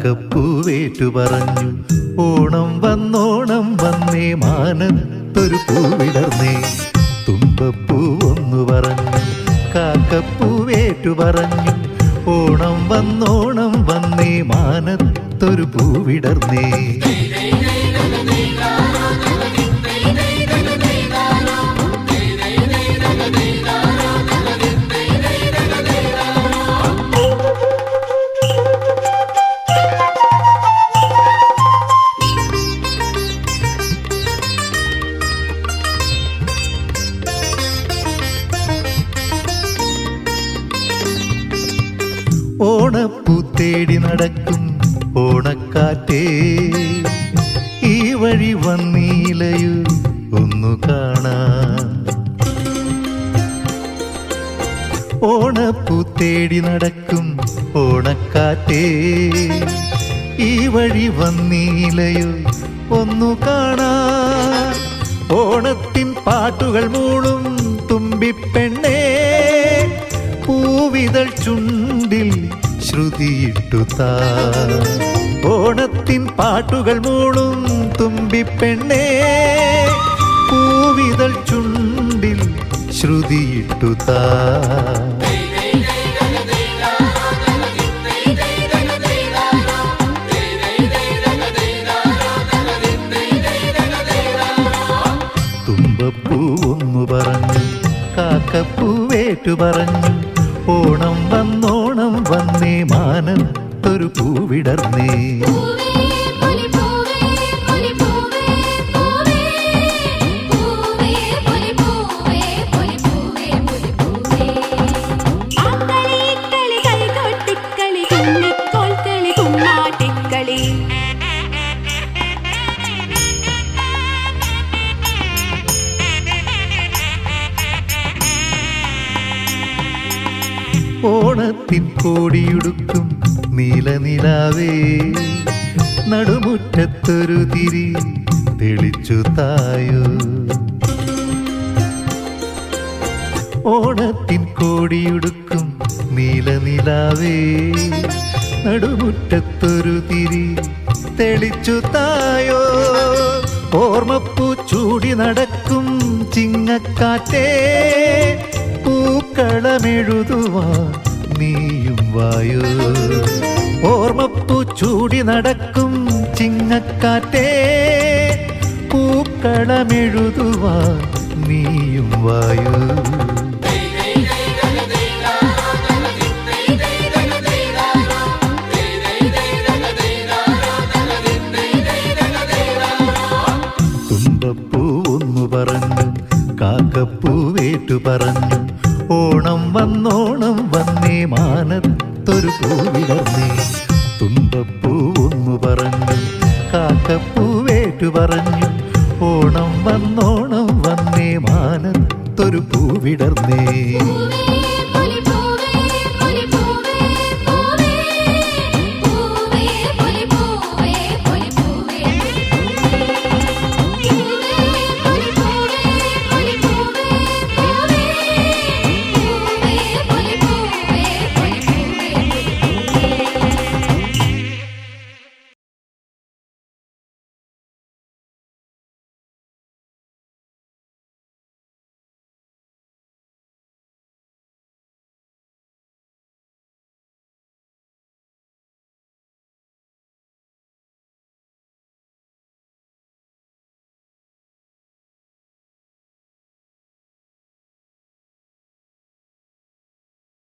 കാക്കപ്പൂവേറ്റു പറഞ്ഞു ഓണം വന്നോണം വന്നേ മാനത്തൊരു പൂവിടർന്നേ തുമ്പപ്പൂവൊന്നു പറഞ്ഞു കാക്കപ്പൂവേറ്റു പറഞ്ഞു ഓണം വന്നോണം വന്നേ മാനത്തൊരു പൂവിടർന്നേ ഓണപ്പൂ തേടി നടക്കും ഓണക്കാറ്റേ ഈ വഴി വന്നീലയു ഒന്നു കാണാൻ ഓണപ്പൂ തേടി നടക്കും ഓണക്കാറ്റേ ഈ വഴി വന്നീലയു ഒന്നു കാണാൻ ഓണത്തിൻ പാട്ടുകൾ മൂളും തുമ്പിപ്പെണ്ണേ പൂവിതൾ ചുണ്ടിൽ ശ്രുതിയിട്ടു താ ഓണത്തിൻ പാട്ടുകൾ മൂളും തുമ്പിപ്പെണ്ണേ പൂവിതൾ ചുണ്ടിൽ ശ്രുതിയിട്ടു താ തുമ്പപ്പൂവൊന്നു പറഞ്ഞു കാക്കപ്പൂവേറ്റു പറഞ്ഞു ഓണം വന്നോണം വന്നേ മാനത്തൊരു പൂവിടർന്നേ പൂവേ പൊലി പൂവേ പൊലി പൂവേ പൂവേ പൂവേ പൊലി പൂവേ പൊലി പൂവേ പൊലി പൂവേ ആക്കളി കളി കളി കൊട്ടിക്കളി കുന്നിക്കോൽ കളി കുമ്മാട്ടിക്കളി ഓണത്തിൻ കോടിയുടുക്കും നീലനിലാവേ നടുമുറ്റത്തൊരു തിരി തെളിച്ചു തായോ ഓണത്തിൻ കോടിയുടുക്കും നീലനിലാവേ നടുമുറ്റത്തൊരു തിരി തെളിച്ചു തായോ ഓർമ്മപ്പൂ ചൂടി നടക്കും ചിങ്ങക്കാറ്റേ പൂക്കളമെഴുതുവാൻ നീയും വായോ ഓർമ്മപ്പൂ ചൂടി നടക്കും ചിങ്ങക്കാറ്റേ പൂക്കളമെഴുതുവാൻ നീയും വായോ തുമ്പപ്പൂവൊന്നു പറഞ്ഞു കാക്കപ്പൂവേറ്റു പറഞ്ഞു ഓണം വന്നോണം വന്നേ മാനത്തൊരു പൂവിടർന്നേ തുമ്പപ്പൂവൊന്നു പറഞ്ഞു കാക്കപ്പൂവേറ്റു പറഞ്ഞു ഓണം വന്നോണം വന്നേ മാനത്തൊരു പൂവിടർന്നേ പൂവേ